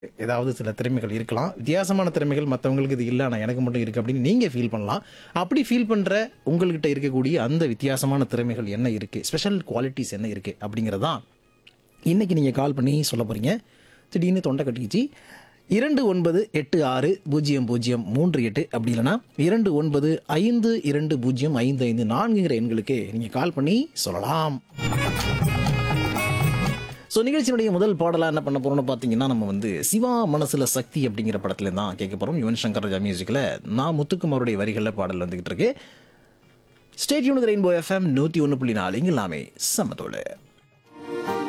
ஏதாவது சில திறமைகள் இருக்கலாம் வித்தியாசமான திறமைகள் மற்றவங்களுக்கு இது இல்லை ஆனால் எனக்கு மட்டும் இருக்குது அப்படின்னு நீங்கள் ஃபீல் பண்ணலாம் அப்படி ஃபீல் பண்ணுற உங்கள்கிட்ட இருக்கக்கூடிய அந்த வித்தியாசமான திறமைகள் என்ன இருக்குது ஸ்பெஷல் குவாலிட்டிஸ் என்ன இருக்குது அப்படிங்கிறதான் இன்றைக்கி நீங்கள் கால் பண்ணி சொல்ல போகிறீங்க திடீர்னு தொண்டை கட்டிக்கிச்சு இரண்டு ஒன்பது எட்டு ஆறு பூஜ்ஜியம் பூஜ்ஜியம் மூன்று எட்டு அப்படி இல்லைன்னா இரண்டு ஒன்பது ஐந்து இரண்டு பூஜ்ஜியம் ஐந்து ஐந்து நான்குங்கிற எண்களுக்கு நீங்கள் கால் பண்ணி சொல்லலாம் ஸோ நிகழ்ச்சியினுடைய முதல் பாடலாக என்ன பண்ண போகிறோம்னு பார்த்தீங்கன்னா நம்ம வந்து சிவா மனசுல சக்தி அப்படிங்கிற படத்துல தான் கேட்க போகிறோம் யுவன் சங்கர் ராஜா மியூசிக்கில் நான் முத்துக்குமாருடைய வரிகளில் பாடல் வந்துகிட்டு இருக்கு ஸ்டேட்யூன் ரெயின்போ எஃப்எம் நூற்றி ஒன்று புள்ளி நாலு இங்கே எல்லாமே சமத்தோடு